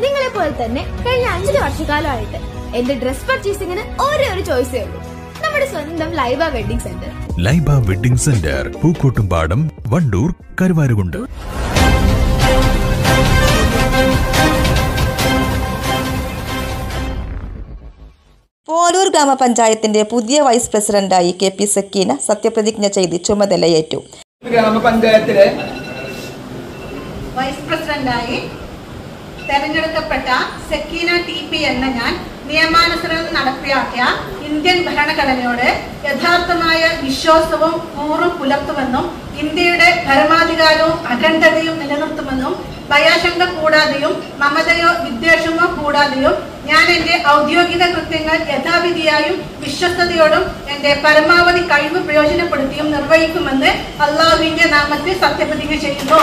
നിങ്ങളെ പോലെ തന്നെ കഴിഞ്ഞ അഞ്ചര വർഷക്കാലമായിട്ട് എന്റെ ഡ്രസ് പർച്ചേസിംഗിന് ഒരേ ഒരു ചോയ്സേ ഉള്ളൂ നമ്മുടെ സ്വന്തം Laiba wedding centre Laiba wedding centre Pookkottumpadam Wandoor Karuvarakundu Porur ഗ്രാമപഞ്ചായത്തിന്റെ പുതിയ വൈസ് പ്രസിഡന്റായി കെ പി സക്കീന സത്യപ്രതിജ്ഞ ചെയ്ത് ചുമതലയേറ്റു ഗ്രാമപഞ്ചായത്തിലെ വൈസ് പ്രസിഡന്റായി തെരഞ്ഞെടുക്കപ്പെട്ട സക്കീന ടി പി എന്ന ഞാൻ നിയമാനുസരണം നടപ്പിലാക്കിയ ഇന്ത്യൻ ഭരണഘടനയോട് യഥാർത്ഥമായ വിശ്വാസവും കൂറും പുലർത്തുമെന്നും ഇന്ത്യയുടെ പരമാധികാരവും അഖണ്ഡതയും നിലനിർത്തുമെന്നും ഭയാശങ്ക കൂടാതെയും മമതയോ വിദ്വേഷമോ കൂടാതെയും ഞാൻ എന്റെ ഔദ്യോഗിക കൃത്യങ്ങൾ യഥാവിധിയായും വിശ്വസ്തയോടും എന്റെ പരമാവധി കഴിവ് പ്രയോജനപ്പെടുത്തിയും നിർവഹിക്കുമെന്ന് അള്ളാഹുവിന്റെ നാമത്തിൽ സത്യപ്രതിജ്ഞ ചെയ്യുന്നു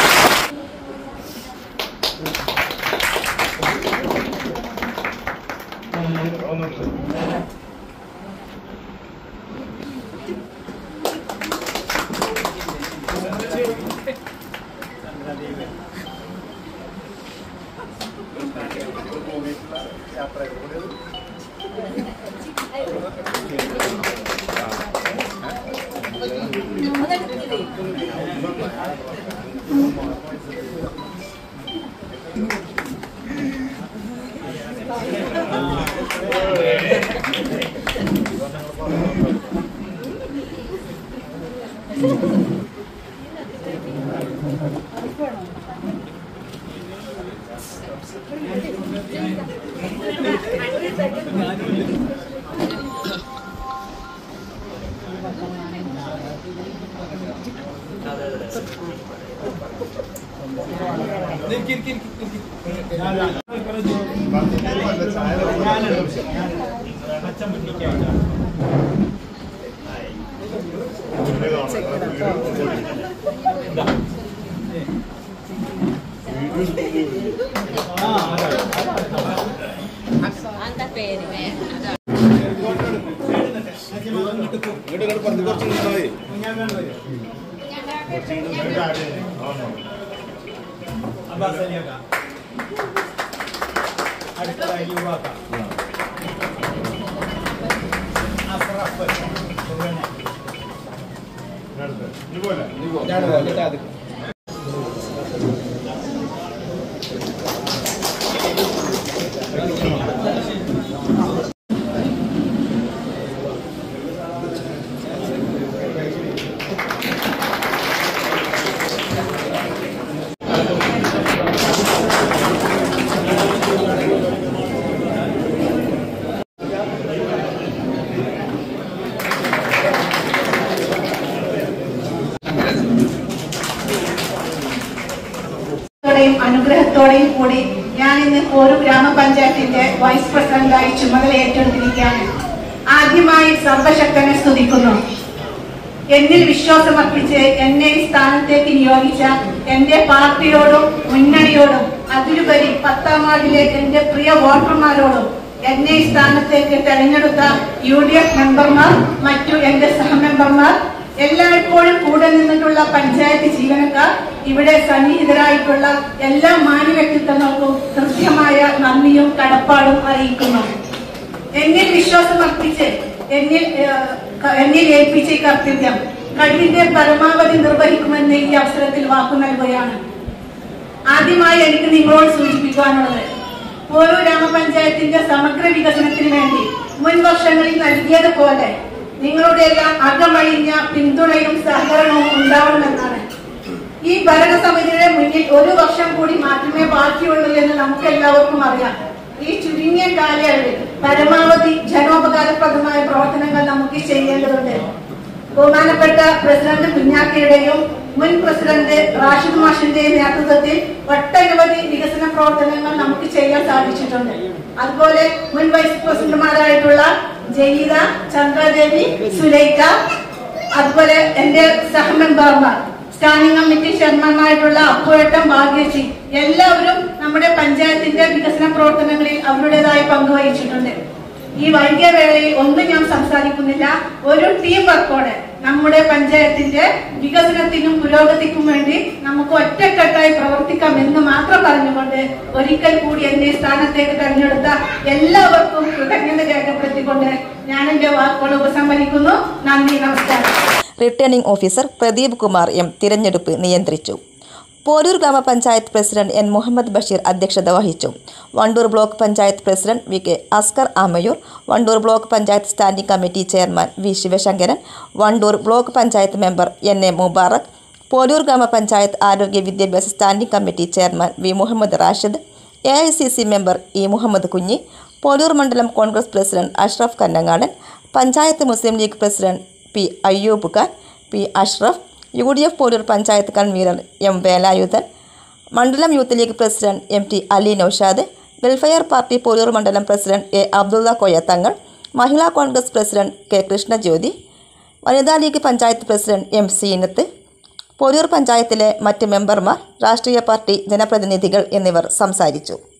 ത്തോടെയും അനുഗ്രഹത്തോടെയും കൂടി ഞാൻ ഇന്ന് ഒരു ഗ്രാമപഞ്ചായത്തിന്റെ വൈസ് പ്രസിഡന്റായി ചുമതല ഏറ്റെടുത്തിരിക്കുകയാണ് ആദ്യമായി സർവശക്തനെ സ്തുതിക്കുന്നു എന്നിൽ വിശ്വാസമർപ്പിച്ച് എന്നെ ഈ സ്ഥാനത്തേക്ക് നിയോഗിച്ച എന്റെ പാർട്ടിയോടും മുന്നണിയോടും അതിലുപരി പത്താം വാർഡിലെ എന്റെ പ്രിയ വോട്ടർമാരോടും എന്നെ ഈ സ്ഥാനത്തേക്ക് തെരഞ്ഞെടുത്ത യു ഡി എഫ് മെമ്പർമാർ മറ്റു എന്റെ സഹമെമ്പർമാർ എല്ലായ്പ്പോഴും കൂടെ നിന്നിട്ടുള്ള പഞ്ചായത്ത് ജീവനക്കാർ ഇവിടെ സന്നിഹിതരായിട്ടുള്ള എല്ലാ മാന്യ വ്യക്തിത്വങ്ങൾക്കും കൃത്യമായ നന്ദിയും കടപ്പാടും അറിയിക്കുന്നു എന്നിൽ വിശ്വാസം അർപ്പിച്ച് എന്നിൽ ഏഹ്, ക- എന്നിൽ ഏൽപ്പിച്ച ഈ കർത്തവ്യം കഴിവിന്റെ പരമാവധി നിർവഹിക്കുമെന്ന് ഈ അവസരത്തിൽ വാക്കു നൽകുകയാണ് ആദ്യമായി എനിക്ക് നിങ്ങളോട് സൂചിപ്പിക്കാനുള്ളത് ഓരോ ഗ്രാമപഞ്ചായത്തിന്റെ സമഗ്ര വികസനത്തിന് വേണ്ടി മുൻ വർഷങ്ങളിൽ നൽകിയതുപോലെ നിങ്ങളുടെ എല്ലാം അകമഴിഞ്ഞ പിന്തുണയും സഹകരണവും ഉണ്ടാവണമെന്നാണ് ഈ ഭരണസമിതിയുടെ മുന്നിൽ ഒരു വർഷം കൂടി മാത്രമേ ബാക്കിയുള്ളൂ എന്ന് നമുക്ക് എല്ലാവർക്കും അറിയാം ഈ ചുരുങ്ങിയ കാലയളവിൽ പരമാവധി ജനോപകാരപ്രദമായ പ്രവർത്തനങ്ങൾ നമുക്ക് ചെയ്യേണ്ടതുണ്ട് ബഹുമാനപ്പെട്ട പ്രസിഡന്റ് കുഞ്ഞാക്കയുടെയും മുൻ പ്രസിഡന്റ് റാഷിദ് മാഷിന്റെയും നേതൃത്വത്തിൽ ഒട്ടനവധി വികസന പ്രവർത്തനങ്ങൾ നമുക്ക് ചെയ്യാൻ സാധിച്ചിട്ടുണ്ട് അതുപോലെ മുൻ വൈസ് പ്രസിഡന്റുമാരായിട്ടുള്ള ജയീത ചന്ദ്രദേവി സുലൈഖ അതുപോലെ എന്റെ സഹമെമ്പർമാർ സ്റ്റാൻഡിംഗ് കമ്മിറ്റി ചെയർമാനായിട്ടുള്ള അപ്പുവേട്ടം ഭാഗ്യശ്രീ എല്ലാവരും നമ്മുടെ പഞ്ചായത്തിന്റെ വികസന പ്രവർത്തനങ്ങളിൽ അവരുടേതായ പങ്ക് വഹിച്ചിട്ടുണ്ട് ഈ വൈകിയ വേളയിൽ ഒന്നും ഞാൻ സംസാരിക്കുന്നില്ല ഒരു ടീം വർക്കോടെ നമ്മുടെ പഞ്ചായത്തിന്റെ വികസനത്തിനും പുരോഗതിക്കും വേണ്ടി നമുക്ക് ഒറ്റക്കെട്ടായി പ്രവർത്തിക്കാം എന്ന് മാത്രം പറഞ്ഞുകൊണ്ട് ഒരിക്കൽ കൂടി എന്നെ ഈ സ്ഥാനത്തേക്ക് തെരഞ്ഞെടുത്ത എല്ലാവർക്കും കൃതജ്ഞത രേഖപ്പെടുത്തിക്കൊണ്ട് ഞാൻ എന്റെ വാക്കുകൾ ഉപസംഹരിക്കുന്നു നന്ദി നമസ്കാരം returning officer Pradeep Kumar M തിരഞ്ഞെടുപ്പ് നിയന്ത്രിച്ചു പോരൂർ ഗ്രാമപഞ്ചായത്ത് പ്രസിഡന്റ് എൻ മുഹമ്മദ് ബഷീർ അധ്യക്ഷത വഹിച്ചു Wandoor block panchayat president V K Askar Amayur Wandoor block panchayat standing committee chairman V Sivasankaran Wandoor block panchayat member N A Mubarak Porur ഗ്രാമപഞ്ചായത്ത് ആരോഗ്യ വിദ്യാഭ്യാസ standing committee chairman V Muhammad Rashid A I C C member E Muhammad Kunhi Porur മണ്ഡലം Congress president Ashraf Kannangadan panchayat Muslim League president P Ayyub Khan P Ashraf U D F Porur panchayat convener M Velayudhan മണ്ഡലം youth league president M T Ali Naushad Welfare Party Porur മണ്ഡലം president A Abdulla Koyathangal Mahila Congress president K Krishnajyothi Vanitha League panchayat president M Seenath Porur പഞ്ചായത്തിലെ മറ്റ് മെമ്പർമാർ രാഷ്ട്രീയ പാർട്ടി ജനപ്രതിനിധികൾ എന്നിവർ സംസാരിച്ചു